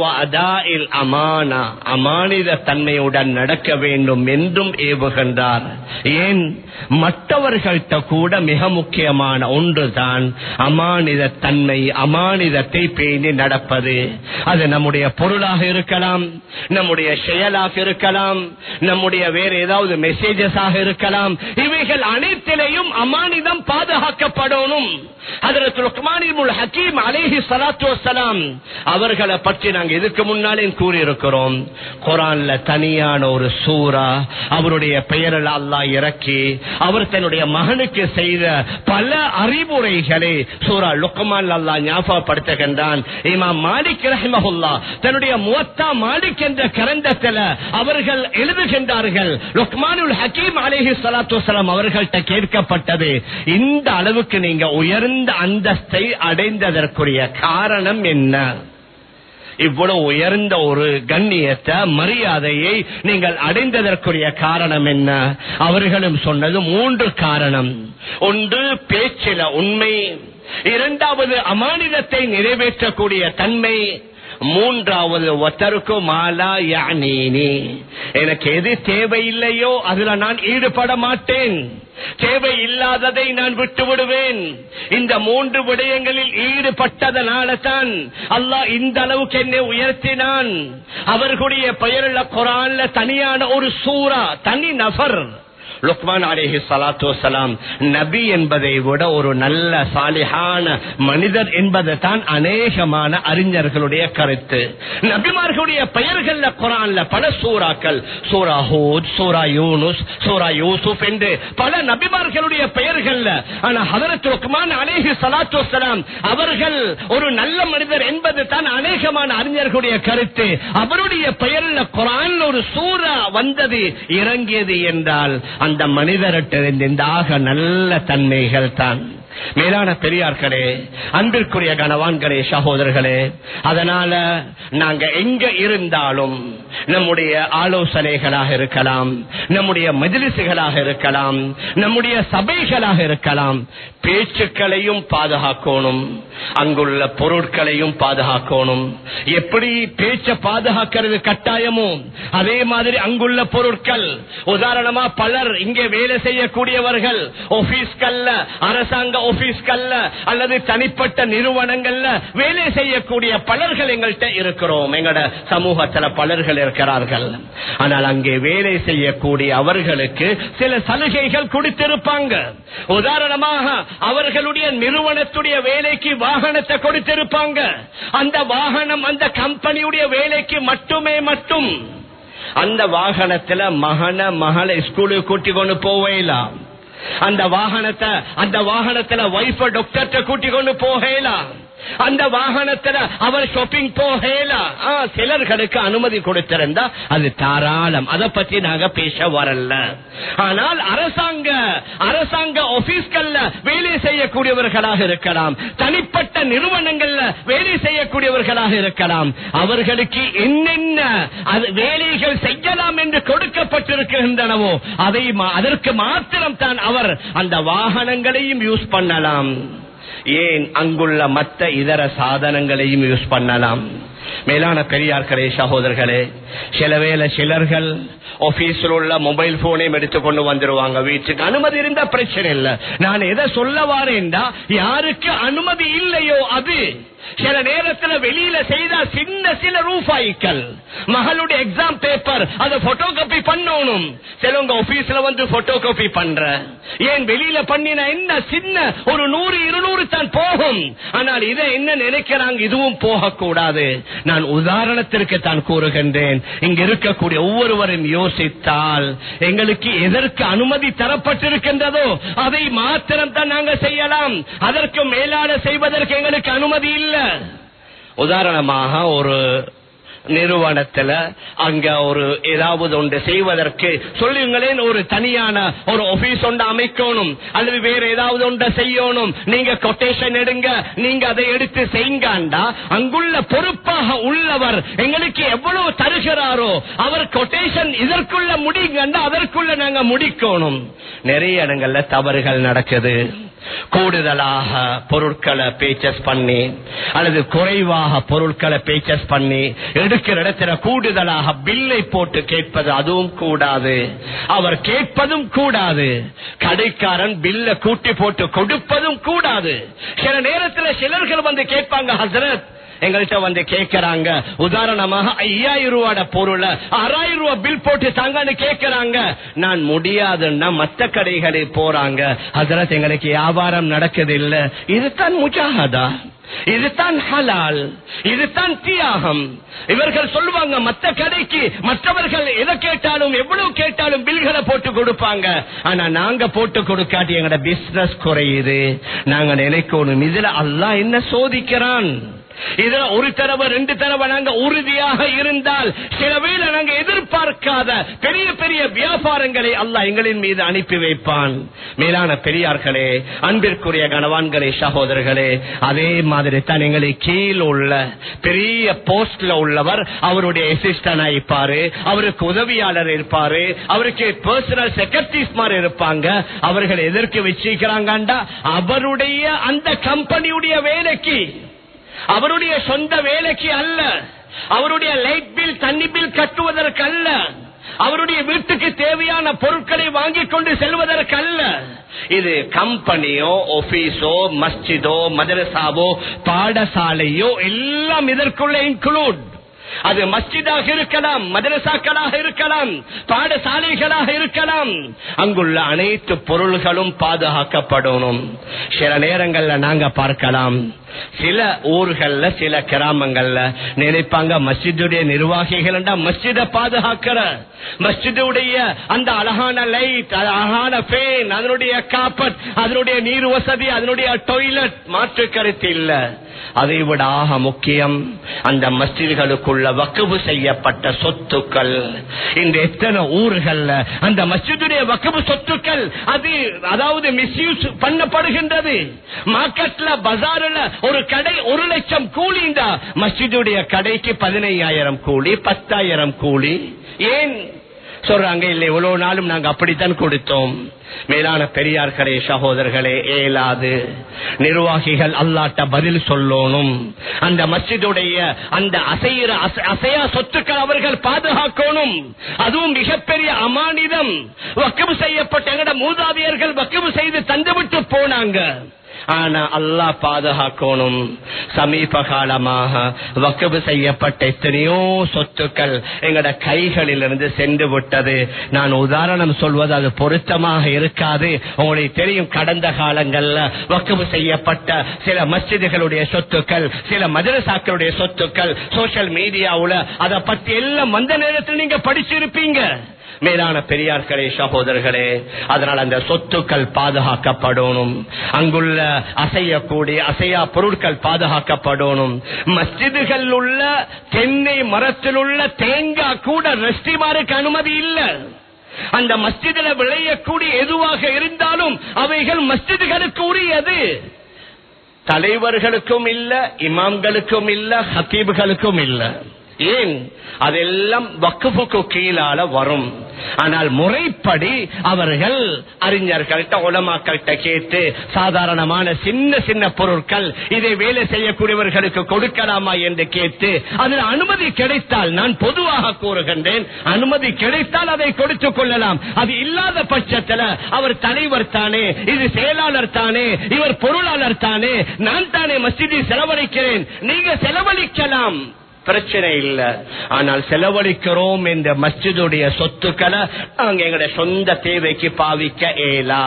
அமானா அமானித தன்மையுடன் நடக்க வேண்டும் என்றும் ஏவுகின்றார் ஏன் மற்றவர்கள்ட்ட கூட மிக முக்கியமான ஒன்றுதான் அமானித தன்மை அமானிதத்தை பேணி நடப்பது அது நம்முடைய பொருளாக இருக்கலாம் நம்முடைய செயலாக இருக்கலாம் நம்முடைய வேற ஏதாவது மெசேஜஸ் ஆக இருக்கலாம் இவைகள் அனைத்திலையும் அமானிதம் பாதுகாக்கப்படணும் ஹக்கீம் அலேஹி சலாத்து வசலாம் அவர்களை பற்றி நாங்கள் இதுக்கு முன்னாலே கூறியிருக்கிறோம் குரான்ல தனியான ஒரு சூறா அவருடைய பெயரில் அல்லா இறக்கி அவர் தன்னுடைய மகனுக்கு செய்த பல அறிவுரைகளை சூரா லுக்மான் அல்லா ஞாபகப்படுத்துகின்றான் இமாம் மாலிக் ரஹிமஹுல்லா தன்னுடைய முவத்தா மாலிக் என்ற கரந்தத்தில் அவர்கள் எழுதுகின்றார்கள் லுக்மானுல் ஹக்கீம் அலேஹி சலாத்து வசலாம் அவர்கள்ட்ட கேட்கப்பட்டது இந்த அளவுக்கு நீங்க உயர்ந்த அந்தஸ்தை அடைந்ததற்குரிய காரணம் என்ன இவ்வளவு உயர்ந்த ஒரு கண்ணியத்தை மரியாதையை நீங்கள் அடைந்ததற்குரிய காரணம் என்ன அவர்களும் சொன்னது மூன்று காரணம் ஒன்று பேச்சில உண்மை இரண்டாவது அமானிதத்தை நிறைவேற்றக்கூடிய தன்மை மூன்றாவது ஒத்தருக்கு மாலா யானீனி எனக்கு எது தேவையில்லையோ அதுல நான் ஈடுபட மாட்டேன் தேவை இல்லாததை நான் விட்டு விடுவேன் இந்த மூன்று விடயங்களில் ஈடுபட்டதனால தான் அல்லாஹ் இந்த அளவுக்கு என்னை உயர்த்தினான் அவர்களுடைய பெயருள்ள குரான்ல தனியான ஒரு சூறா தனி நபர் லுக்மான் அலேஹி சலாத்து வசலாம் நபி என்பதை விட ஒரு நல்ல சாலிஹான மனிதர் என்பது தான் அநேகமான அறிஞர்களுடைய கருத்து நபிமார்களுடைய பெயர்கள்ல குரான்ல பல சூறாக்கள் சூரா ஹூத் சூரா யூனுஸ் சூரா யூசுப் என்று பல நபிமார்களுடைய பெயர்கள்ல ஆனா ஹதரத் லுக்மான் அலேஹி சலாத்து வசலாம் அவர்கள் ஒரு நல்ல மனிதர் என்பது தான் அநேகமான அறிஞர்களுடைய கருத்து அவருடைய பெயர்ல குரான் ஒரு சூறா வந்தது இறங்கியது என்றால் அந்த மனிதர்கிட்ட இந்த ஆக நல்ல தன்மைகள் தான் மேலான பெரியார்களே அன்பிற்குரிய கனவான்களே சகோதரர்களே அதனால நாங்க எங்க இருந்தாலும் நம்முடைய ஆலோசனைகளாக இருக்கலாம் நம்முடைய மஜிலிசுகளாக இருக்கலாம் நம்முடைய சபைகளாக இருக்கலாம் பேச்சுக்களையும் பாதுகாக்கணும் அங்குள்ள பொருட்களையும் பாதுகாக்கணும் எப்படி பேச்ச பாதுகாக்கிறது கட்டாயமோ அதே மாதிரி அங்குள்ள பொருட்கள் உதாரணமா பலர் இங்கே வேலை செய்யக்கூடியவர்கள் ஆபீஸ்கள்ல அரசாங்க ஆபீஸ்கள்ல அல்லது தனிப்பட்ட நிறுவனங்கள்ல வேலை செய்யக்கூடிய பலர்கள் எங்கள்கிட்ட இருக்கிறோம் எங்கட சமூகத்துல பலர்கள் இருக்கிறார்கள் ஆனால் அங்கே வேலை செய்யக்கூடிய அவர்களுக்கு சில சலுகைகள் கொடுத்திருப்பாங்க உதாரணமாக அவர்களுடைய நிறுவனத்துடைய வேலைக்கு வாகனத்தை கொடுத்திருப்பாங்க அந்த வாகனம் அந்த கம்பெனியுடைய வேலைக்கு மட்டுமே மட்டும் அந்த வாகனத்துல மகன மகளை ஸ்கூலுக்கு கூட்டி கொண்டு போவேலாம் அந்த வாகனத்தை அந்த வாகனத்துல வைஃப டாக்டர்கிட்ட கூட்டி கொண்டு போகலாம் அந்த வாகனத்துல அவர் ஷாப்பிங் போகலாம் சிலர்களுக்கு அனுமதி கொடுத்திருந்தா அது தாராளம் அதை பத்தி நாங்க பேச வரல ஆனால் அரசாங்க அரசாங்க ஆபீஸ்கள்ல வேலை செய்யக்கூடியவர்களாக இருக்கலாம் தனிப்பட்ட நிறுவனங்கள்ல வேலை செய்யக்கூடியவர்களாக இருக்கலாம் அவர்களுக்கு என்னென்ன அது வேலைகள் செய்யலாம் என்று கொடுக்கப்பட்டிருக்கின்றனவோ அதை மா- அதற்கு மாத்திரம் தான் அவர் அந்த வாகனங்களையும் யூஸ் பண்ணலாம் ஏன் அங்குள்ள மற்ற இதர சாதனங்களையும் யூஸ் பண்ணலாம் மேலான பெரியார்களே சகோதரர்களே சில வேளை சிலர்கள் ஆபீஸில் உள்ள மொபைல் போனையும் எடுத்துக்கொண்டு வந்துருவாங்க வீட்டுக்கு அனுமதி இருந்தா பிரச்சனை இல்ல நான் எதை சொல்ல வாரேன்டா யாருக்கு அனுமதி இல்லையோ அது சில நேரத்துல வெளியில செய்தா சின்ன சில ரூபாய்க்கள் மகளுடைய எக்ஸாம் பேப்பர் அதை போட்டோ காப்பி பண்ணணும் சிலவங்க ஆபீஸ்ல வந்து போட்டோ காப்பி பண்ற ஏன் வெளியில பண்ணின என்ன சின்ன ஒரு நூறு இருநூறு தான் போகும் ஆனால் இதை என்ன நினைக்கிறாங்க இதுவும் போகக்கூடாது நான் உதாரணத்திற்கு தான் கூறுகின்றேன் இங்க இருக்கக்கூடிய ஒவ்வொருவரும் யோசித்தால் எங்களுக்கு எதற்கு அனுமதி தரப்பட்டிருக்கின்றதோ அதை மாத்திரம் தான் நாங்க செய்யலாம் அதற்கு மேலான செய்வதற்கு எங்களுக்கு அனுமதி இல்ல உதாரணமாக ஒரு நிறுவனத்துல அங்க ஒரு ஏதாவது ஒன்று செய்வதற்கு சொல்லுங்களேன் ஒரு தனியான ஒரு ஆபீஸ் ஒன்று அமைக்கணும் அல்லது வேற ஏதாவது ஒன்றை செய்யணும் நீங்க கொட்டேஷன் எடுங்க நீங்க அதை எடுத்து செய்யுங்கண்டா அங்குள்ள பொறுப்பாக உள்ளவர் எங்களுக்கு எவ்வளவு தருகிறாரோ அவர் கொட்டேஷன் இதற்குள்ள முடிங்கண்டா அதற்குள்ள நாங்க முடிக்கணும் நிறைய இடங்கள்ல தவறுகள் நடக்குது கூடுதலாக பொருட்களை பேச்சஸ் பண்ணி அல்லது குறைவாக பொருட்களை பேச்சஸ் பண்ணி எடுக்கிற இடத்துல கூடுதலாக பில்லை போட்டு கேட்பது அதுவும் கூடாது அவர் கேட்பதும் கூடாது கடைக்காரன் பில்ல கூட்டி போட்டு கொடுப்பதும் கூடாது சில நேரத்தில் சிலர்கள் வந்து கேட்பாங்க ஹசரத் எங்கள்கிட்ட வந்து கேட்கறாங்க உதாரணமாக ஐயாயிரம் ரூபாட பொருளை ஆறாயிரம் ரூபாய் பில் போட்டு தாங்கன்னு கேட்கறாங்க நான் முடியாதுன்னா மத்த கடைகளே போறாங்க ஹசரத் எங்களுக்கு வியாபாரம் நடக்குது இல்ல இதுதான் முஜாஹதா இதுதான் ஹலால் இதுதான் தியாகம் இவர்கள் சொல்லுவாங்க மத்த கடைக்கு மற்றவர்கள் எதை கேட்டாலும் எவ்வளவு கேட்டாலும் பில்களை போட்டு கொடுப்பாங்க ஆனா நாங்க போட்டு கொடுக்காட்டி எங்கட பிசினஸ் குறையுது நாங்க நினைக்கணும் இதுல அல்லாஹ் என்ன சோதிக்கிறான் இதுல ஒரு தடவை ரெண்டு தடவை நாங்க உறுதியாக இருந்தால் சில வேளை நாங்க எதிர்பார்க்காத பெரிய பெரிய வியாபாரங்களை அல்லாஹ் எங்களின் மீது அனுப்பி வைப்பான் மேலான பெரியார்களே அன்பிற்குரிய கணவான்களே சகோதரர்களே அதே மாதிரி தான் எங்களை கீழ் உள்ள பெரிய போஸ்ட்ல உள்ளவர் அவருடைய அசிஸ்டன்ட் இருப்பாரு அவருக்கு உதவியாளர் இருப்பாரு அவருக்கு பர்சனல் செக்ரட்டரிஸ் மாதிரி இருப்பாங்க அவர்கள் எதற்கு வச்சிருக்கிறாங்கண்டா அவருடைய அந்த கம்பெனியுடைய வேலைக்கு அவருடைய சொந்த வேலைக்கு அல்ல அவருடைய லைட் பில் தண்ணி பில் கட்டுவதற்கு அல்ல அவருடைய வீட்டுக்கு தேவையான பொருட்களை வாங்கிக் கொண்டு செல்வதற்கு அல்ல இது கம்பெனியோ ஆபீஸோ மஸ்ஜிதோ மதரசாவோ பாடசாலையோ எல்லாம் இதற்குள்ள இன்க்ளூட் அது மஸ்ஜிதாக இருக்கலாம் மதரசாக்களாக இருக்கலாம் பாடசாலைகளாக இருக்கலாம் அங்குள்ள அனைத்து பொருள்களும் பாதுகாக்கப்படணும் சில நேரங்கள்ல நாங்க பார்க்கலாம் சில ஊர்கள்ல சில கிராமங்கள்ல நினைப்பாங்க மஸ்ஜிதுடைய நிர்வாகிகள் மஸ்ஜித பாதுகாக்கிற மஸ்ஜிதுடைய அந்த அழகான லைட் அழகான ஃபேன் அதனுடைய காப்பட் அதனுடைய நீர் வசதி அதனுடைய டாய்லெட் மாற்று கருத்து இல்ல அதை விட ஆக முக்கியம் அந்த மஸ்ஜிதுகளுக்குள்ள வக்குவு செய்யப்பட்ட சொத்துக்கள் இந்த எத்தனை ஊர்கள்ல அந்த மஸ்ஜிதுடைய வக்குவு சொத்துக்கள் அது அதாவது மிஸ்யூஸ் பண்ணப்படுகின்றது மார்க்கெட்ல பஜார்ல ஒரு கடை ஒரு லட்சம் கூலி இந்த மஸ்ஜிதுடைய கடைக்கு பதினையாயிரம் கூலி பத்தாயிரம் கூலி ஏன் சொல்றாங்க இல்லை இவ்வளவு நாளும் நாங்க அப்படித்தான் கொடுத்தோம் மேலான பெரியார்களே சகோதரர்களே ஏலாது நிர்வாகிகள் அல்லாட்ட பதில் சொல்லணும் அந்த மஸ்ஜிதுடைய அந்த அசைகிற அசை- அசையா சொத்துக்கள் அவர்கள் பாதுகாக்கணும் அதுவும் மிகப்பெரிய அமானிதம் வக்கவு செய்யப்பட்ட எங்கட மூதாதையர்கள் வக்கவு செய்து தந்துவிட்டு போனாங்க ஆனா அல்லாஹ் பாதுகாக்கணும் சமீப காலமாக வக்கவு செய்யப்பட்ட எத்தனையோ சொத்துக்கள் எங்கட கைகளிலிருந்து சென்று விட்டது நான் உதாரணம் சொல்வது அது பொருத்தமாக இருக்காது உங்களுக்கு தெரியும் கடந்த காலங்கள்ல வக்கவு செய்யப்பட்ட சில மஸ்ஜிதுகளுடைய சொத்துக்கள் சில மதரசாக்களுடைய சொத்துக்கள் சோசியல் மீடியாவுல அதை பத்தி எல்லாம் வந்த நேரத்தில் நீங்க படிச்சிருப்பீங்க மேலான பெரியார்களே சகோதரர்களே அதனால் அந்த சொத்துக்கள் பாதுகாக்கப்படணும் அங்குள்ள அசையக்கூடிய அசையா பொருட்கள் பாதுகாக்கப்படணும் மஸ்ஜிதுகள் உள்ள தென்னை மரத்தில் உள்ள தேங்காய் கூட ரெஸ்டிமாருக்கு அனுமதி இல்லை அந்த மஸ்ஜிதில் விளையக்கூடிய எதுவாக இருந்தாலும் அவைகள் மஸ்ஜிதுகளுக்கு உரியது தலைவர்களுக்கும் இல்ல இமாம்களுக்கும் இல்ல ஹத்தீபுகளுக்கும் இல்ல ஏன் அதெல்லாம் வக்குஃபுக்கு கீழால வரும் ஆனால் முறைப்படி அவர்கள் அறிஞர்கள்ட்ட உலமாக்கள்கிட்ட கேட்டு சாதாரணமான சின்ன சின்ன பொருட்கள் இதை வேலை செய்யக்கூடியவர்களுக்கு கொடுக்கலாமா என்று கேட்டு அதில் அனுமதி கிடைத்தால் நான் பொதுவாக கூறுகின்றேன் அனுமதி கிடைத்தால் அதை கொடுத்துக் கொள்ளலாம் அது இல்லாத பட்சத்தில் அவர் தலைவர் தானே இது செயலாளர் தானே இவர் பொருளாளர் தானே நான் தானே மஸ்ஜிதை செலவழிக்கிறேன் நீங்க செலவழிக்கலாம் பிரச்சனை இல்ல ஆனால் செலவழிக்கிறோம் என்ற மஸ்ஜிதுடைய சொத்துக்களை நாங்க எங்களுடைய சொந்த தேவைக்கு பாவிக்க ஏலா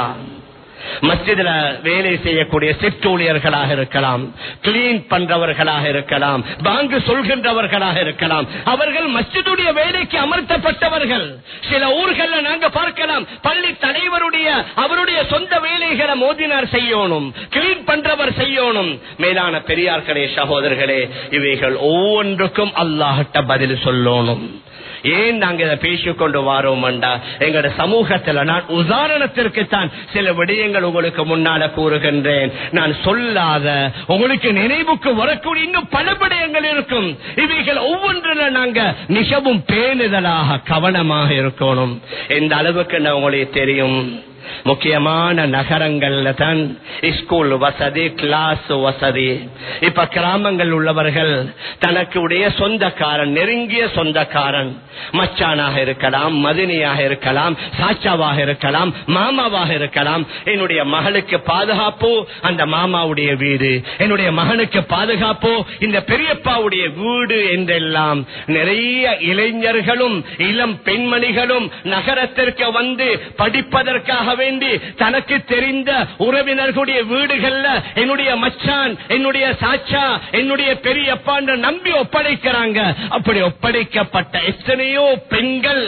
மஸ்ஜிதுல வேலை செய்யக்கூடிய சிற்றூழியர்களாக இருக்கலாம் கிளீன் பண்றவர்களாக இருக்கலாம் பாங்கு சொல்கின்றவர்களாக இருக்கலாம் அவர்கள் மஸ்ஜிதுடைய வேலைக்கு அமர்த்தப்பட்டவர்கள் சில ஊர்கள்ல நாங்க பார்க்கலாம் பள்ளி தலைவருடைய அவருடைய சொந்த வேலைகளை மோதினார் செய்யணும் கிளீன் பண்றவர் செய்யணும் மேலான பெரியார்களே சகோதரர்களே இவைகள் ஒவ்வொன்றுக்கும் அல்லாஹ்ட்ட பதில் சொல்லணும் ஏன் நாங்க இதை பேசிக்கொண்டு வாரோம்டா எங்களோட சமூகத்துல நான் உதாரணத்திற்கு தான் சில விடயங்கள் உங்களுக்கு முன்னால கூறுகின்றேன் நான் சொல்லாத உங்களுக்கு நினைவுக்கு வரக்கூடிய இன்னும் பல விடயங்கள் இருக்கும் இவைகள் ஒவ்வொன்றில் நாங்க மிகவும் பேணுதலாக கவனமாக இருக்கணும் எந்த அளவுக்கு நான் உங்களுக்கு தெரியும் முக்கியமான நகரங்கள்ல தான் ஸ்கூல் வசதி கிளாஸ் வசதி இப்ப கிராமங்கள் உள்ளவர்கள் தனக்கு உடைய சொந்தக்காரன் நெருங்கிய சொந்தக்காரன் மச்சானாக இருக்கலாம் மதினியாக இருக்கலாம் சாச்சாவாக இருக்கலாம் மாமாவாக இருக்கலாம் என்னுடைய மகளுக்கு பாதுகாப்பு அந்த மாமாவுடைய வீடு என்னுடைய மகனுக்கு பாதுகாப்பு இந்த பெரியப்பாவுடைய வீடு என்றெல்லாம் நிறைய இளைஞர்களும் இளம் பெண்மணிகளும் நகரத்திற்கு வந்து படிப்பதற்காக வேண்டி தனக்கு தெரிந்த உறவினர்களுடைய வீடுகள்ல என்னுடைய மச்சான் என்னுடைய சாச்சா என்னுடைய பெரியப்பா என்று நம்பி ஒப்படைக்கிறாங்க அப்படி ஒப்படைக்கப்பட்ட எத்தனையோ பெண்கள்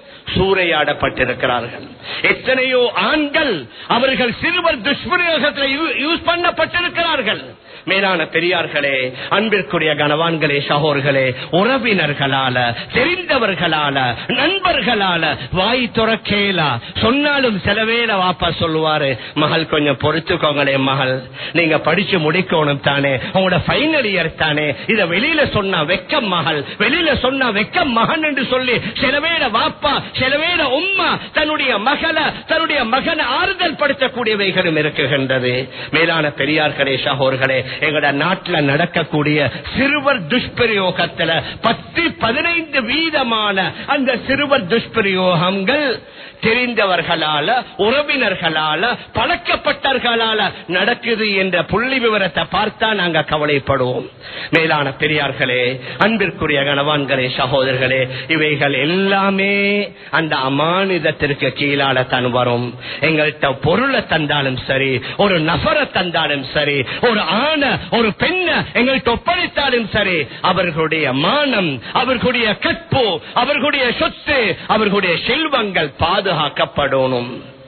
சூறையாடப்பட்டிருக்கிறார்கள் எத்தனையோ ஆண்கள் அவர்கள் சிறுவர் துஷ்பிரயோகத்தில் யூஸ் பண்ணப்பட்டிருக்கிறார்கள் மேலான பெரியார்களே அன்பிற்குரிய கனவான்களே சகோர்களே உறவினர்களால தெரிந்தவர்களால நண்பர்களால வாய் துறக்கேலா சொன்னாலும் செலவேல வாப்பா சொல்லுவாரு மகள் கொஞ்சம் பொறுத்துக்கோங்களே மகள் நீங்க படிச்சு முடிக்கணும் தானே உங்களோட ஃபைனல் இயர் தானே இத வெளியில சொன்னா வெக்கம் மகள் வெளியில சொன்னா வெக்கம் மகன் என்று சொல்லி சிலவேல வாப்பா சிலவேல உம்மா தன்னுடைய மகளை தன்னுடைய மகனை ஆறுதல் படுத்தக்கூடியவைகளும் இருக்குகின்றது மேலான பெரியார்களே சகோர்களே எங்கட நாட்டுல நடக்கக்கூடிய சிறுவர் துஷ்பிரயோகத்துல பத்து பதினைந்து வீதமான அந்த சிறுவர் துஷ்பிரயோகங்கள் தெரிந்தவர்களால உறவினர்களால பழக்கப்பட்டவர்களால நடக்குது என்ற புள்ளி விவரத்தை பார்த்தா நாங்க கவலைப்படுவோம் மேலான பெரியார்களே அன்பிற்குரிய கணவான்களே சகோதரர்களே இவைகள் எல்லாமே அந்த அமானிதத்திற்கு கீழால தான் வரும் எங்கள்கிட்ட பொருளை தந்தாலும் சரி ஒரு நபரை தந்தாலும் சரி ஒரு ஆண ஒரு பெண்ண எங்கள்கிட்ட ஒப்படைத்தாலும் சரி அவர்களுடைய மானம் அவர்களுடைய கற்பு அவர்களுடைய சொத்து அவர்களுடைய செல்வங்கள் பாதுகாக்கப்படணும்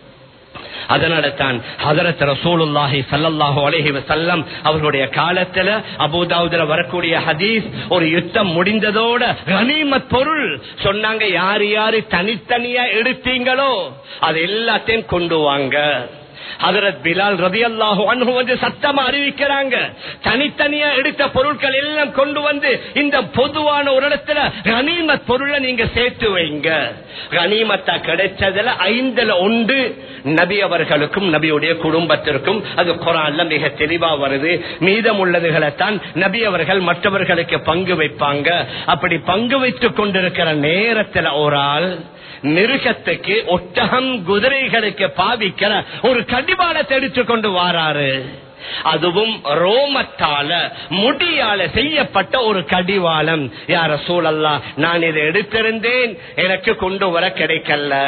அதனால தான் ஹதரத் ரசூலுல்லாஹி ஸல்லல்லாஹு அலைஹி வஸல்லம் அவர்களுடைய காலத்துல அபூதாவுதுல வரக்கூடிய ஹதீஸ் ஒரு யுத்தம் முடிந்ததோட கனிமத் பொருள் சொன்னாங்க யார் யாரு தனித்தனியா எடுத்தீங்களோ அது எல்லாத்தையும் கொண்டு வாங்க ஹதரத் பிலால் ரதி அல்லாஹு அன்ஹு வந்து சத்தமா அறிவிக்கிறாங்க தனித்தனியா எடுத்த பொருட்கள் எல்லாம் கொண்டு வந்து இந்த பொதுவான ஒரு இடத்துல கனிமத் பொருளை நீங்க சேர்த்து வைங்க கனிமத்தா கிடைச்சதுல ஐந்துல ஒன்று நபி அவர்களுக்கும் நபியுடைய குடும்பத்திற்கும் அது குரான்ல மிக தெளிவா வருது மீதம் உள்ளதுகளைத்தான் நபி அவர்கள் மற்றவர்களுக்கு பங்கு வைப்பாங்க அப்படி பங்கு வைத்துக் கொண்டிருக்கிற நேரத்தில் ஒரு ஆள் மிருகத்துக்கு ஒட்டகம் குதிரைகளுக்கு பாவிக்கிற ஒரு கடிவாளத்தை எடுத்துக் கொண்டு வாராரு அதுவும் ரோமத்தால முடியால செய்யப்பட்ட ஒரு கடிவாளம் யார சூழல்லா நான் இதை எடுத்திருந்தேன் எனக்கு கொண்டு வர கிடைக்கல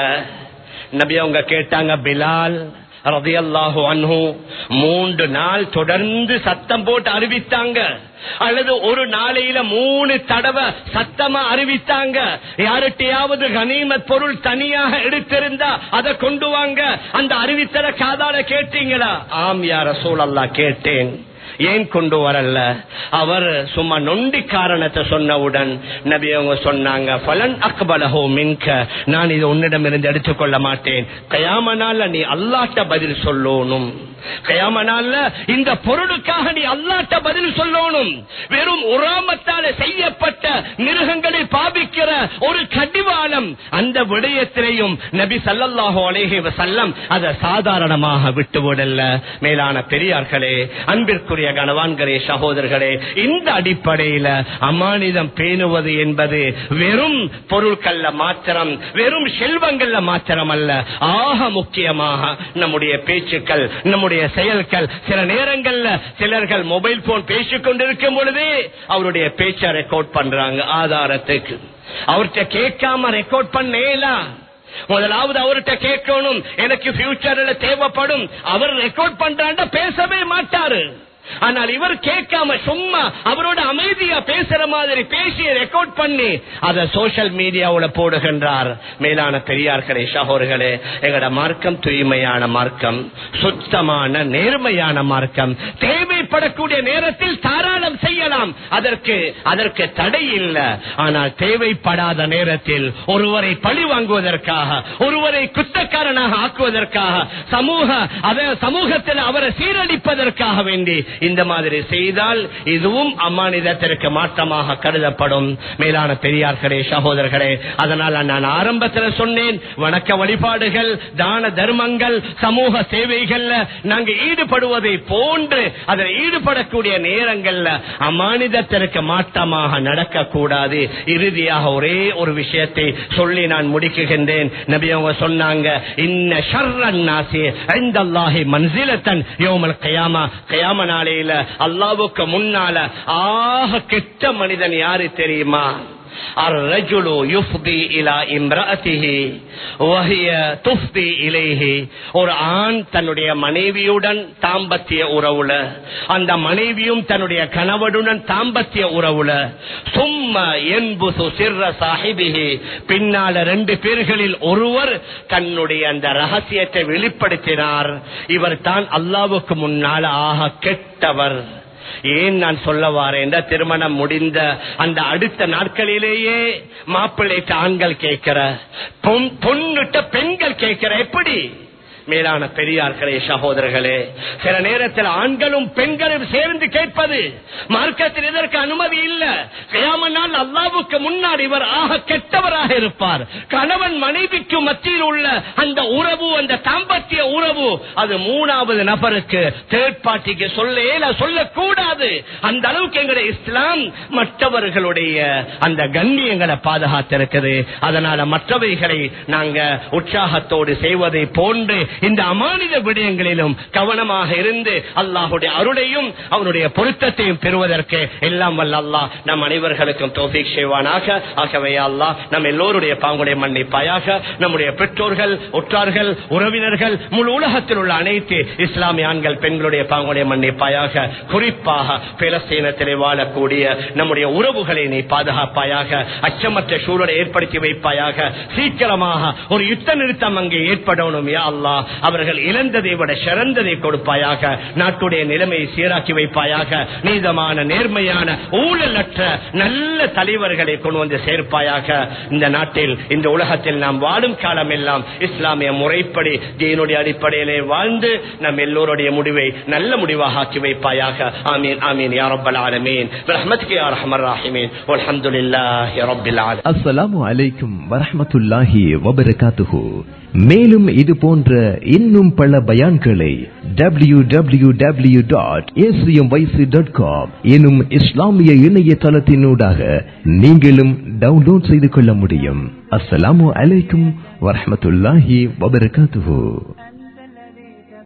நபி அவங்க கேட்டாங்க பிலால் ரதியல்லாஹு அன்ஹு மூன்று நாள் தொடர்ந்து சத்தம் போட்டு அறிவித்தாங்க அல்லது ஒரு நாளையில மூணு தடவை சத்தமா அறிவித்தாங்க யார்கிட்டயாவது கனிமத் பொருள் தனியாக எடுத்திருந்தா அதை கொண்டு வாங்க அந்த அறிவித்தல காதால கேட்டீங்களா ஆம் யார சூழல்லா கேட்டேன் ஏன் கொண்டு வரல அவர் சும்மா நொண்டி காரணத்தை சொன்னவுடன் நபி அவங்க சொன்னாங்க பலன் அக்பலஹோ மின்க நான் இது உன்னிடம் இருந்து எடுத்துக்கொள்ள மாட்டேன் கயாமனால நீ அல்லாட்ட பதில் சொல்லணும் கயாமனால இந்த பொருளுக்காக நீ அல்லாட்ட பதில் சொல்லணும் வெறும் உராமத்தால செய்யப்பட்ட மிருகங்களை பாவிக்கிற ஒரு கடிவாளம் அந்த விடயத்திலையும் நபி சல்லல்லாஹு அலைஹி வஸல்லம் அதை சாதாரணமாக விட்டுவிடல மேலான பெரியார்களே அன்பிற்குரிய கணவான்களே சகோதரர்களே இந்த அடிப்படையில அமானிதம் பேணுவது என்பது வெறும் பொருட்கள்ல மாத்திரம் வெறும் செல்வங்கள்ல மாத்திரம் அல்ல ஆக முக்கியமாக நம்முடைய பேச்சுக்கள் நம்முடைய செயல்கள் சில நேரங்கள்ல சிலர்கள் மொபைல் போன் பேசிக் கொண்டிருக்கும் பொழுதே அவருடைய பேச்சை ரெக்கார்ட் பண்றாங்க ஆதாரத்துக்கு அவர்கிட்ட கேட்காம ரெக்கார்ட் பண்ணேலாம் முதலாவது அவர்கிட்ட கேட்கணும் எனக்கு பியூச்சர்ல தேவைப்படும் அவர் ரெக்கார்ட் பண்றாண்ட பேசவே மாட்டாரு ஆனால் இவர் கேட்காம சும்மா அவரோட அமைதியா பேசுற மாதிரி பேசி ரெக்கார்ட் பண்ணி அத சோசியல் மீடியாவுல போடுகின்றார் மேலான பெரியார்களே சகோர்களே எங்கட மார்க்கம் தூய்மையான மார்க்கம் சுத்தமான நேர்மையான மார்க்கம் தேவைப்படக்கூடிய நேரத்தில் தாராளம் செய்யலாம் அதற்கு அதற்கு தடை இல்லை ஆனால் தேவைப்படாத நேரத்தில் ஒருவரை பழி வாங்குவதற்காக ஒருவரை குத்தக்காரனாக ஆக்குவதற்காக சமூக அத சமூகத்தில் அவரை சீரழிப்பதற்காக வேண்டி இந்த மாதிரி செய்தால் இதுவும் அம்மானிதத்திற்கு மாற்றமாக கருதப்படும் மேலான பெரியார்களே சகோதரர்களே அதனால நான் ஆரம்பத்தில் சொன்னேன் வணக்க வழிபாடுகள் தான தர்மங்கள் சமூக சேவைகள்ல நாங்க ஈடுபடுவதை போன்று அதில் ஈடுபடக்கூடிய நேரங்கள்ல அமானிதத்திற்கு மாற்றமாக நடக்கக்கூடாது இறுதியாக ஒரே ஒரு விஷயத்தை சொல்லி நான் முடிக்குகின்றேன் நபி அவங்க சொன்னாங்க இன்ன ஷர்ரன் நாசி ஐந்தல்லாஹி மன்சிலத்தன் யோமல் கயாமா கயாம நாளையில அல்லாவுக்கு முன்னால ஆக கெட்ட மனிதன் யாரு தெரியுமா الرجل يفضي الى امرأته وهي تفضي اليه ஒரு ஆண் தன்னுடைய மனைவியுடன் தாம்பத்திய உறவுல அந்த மனைவியும் தன்னுடைய கணவனுடன் தாம்பத்திய உறவுல சும்மா என்புசு சிற சாஹிபிஹி பின்னால ரெண்டு பேர்களில் ஒருவர் தன்னுடைய அந்த ரகசியத்தை வெளிப்படுத்தினார் இவர் தான் அல்லாவுக்கு முன்னால ஆக கெட்டவர் ஏன் நான் சொல்ல வாரேன் திருமணம் முடிந்த அந்த அடுத்த நாட்களிலேயே மாப்பிள்ளைக்கு ஆண்கள் கேட்கிற பொண்ணுட்ட பெண்கள் கேட்கிற எப்படி மேலான பெரியார்களே சகோதரர்களே சில நேரத்தில் ஆண்களும் பெண்களும் சேர்ந்து கேட்பது மார்க்கத்தில் இதற்கு அனுமதி இல்ல கியாமனால் அல்லாவுக்கு முன்னாடி இவர் ஆக கெட்டவராக இருப்பார் கணவன் மனைவிக்கு மத்தியில் உள்ள அந்த உறவு அந்த தாம்பத்திய உறவு அது மூணாவது நபருக்கு தேர்ட் பார்ட்டிக்கு சொல்ல சொல்லக்கூடாது அந்த அளவுக்கு எங்களுடைய இஸ்லாம் மற்றவர்களுடைய அந்த கண்ணியங்களை பாதுகாத்திருக்குது அதனால மற்றவைகளை நாங்க உற்சாகத்தோடு செய்வதை போன்று இந்த அமானித விடயங்களிலும் கவனமாக இருந்து அல்லாஹுடைய அருளையும் அவனுடைய பொருத்தத்தையும் பெறுவதற்கு எல்லாம் வல்ல அல்லாஹ் நம் அனைவர்களுக்கும் தோஃபிக் செய்வானாக ஆகவே அல்லாஹ் நம் எல்லோருடைய பாங்குடைய மன்னிப்பாயாக நம்முடைய பெற்றோர்கள் உற்றார்கள் உறவினர்கள் முழு உலகத்தில் உள்ள அனைத்து இஸ்லாமிய ஆண்கள் பெண்களுடைய பாங்குடைய மன்னிப்பாயாக குறிப்பாக பிலஸ்தீனத்திலே வாழக்கூடிய நம்முடைய உறவுகளை நீ பாதுகாப்பாயாக அச்சமற்ற சூழலை ஏற்படுத்தி வைப்பாயாக சீக்கிரமாக ஒரு யுத்த நிறுத்தம் அங்கே ஏற்படணும் யா அல்லாஹ் அவர்கள் இழந்ததை விட சிறந்ததை கொடுப்பாயாக நாட்டுடைய நிலைமையை சீராக்கி வைப்பாயாக நீதமான நேர்மையான ஊழலற்ற நல்ல தலைவர்களை கொண்டு வந்து சேர்ப்பாயாக இந்த நாட்டில் இந்த உலகத்தில் நாம் வாழும் காலம் எல்லாம் இஸ்லாமிய முறைப்படி தீனுடைய அடிப்படையிலே வாழ்ந்து நம் எல்லோருடைய முடிவை நல்ல முடிவாக ஆக்கி வைப்பாயாக ஆமீன் ஆமீன் யா ரப்பல் ஆலமீன் برحمتك يا ارحم الراحمين والحمد لله رب العالمين அஸ்ஸலாமு அலைக்கும் வரஹ்மத்துல்லாஹி வபரகாத்துஹு மேலும் இது போன்ற இன்னும் பல பயான்களை W W W dot dot com எனும் இஸ்லாமிய இணையதளத்தினூடாக நீங்களும் டவுன்லோட் செய்து கொள்ள முடியும் அஸ்ஸலாமு அலைக்கும் வரஹ்மத்துல்லாஹி வபரகாத்துஹு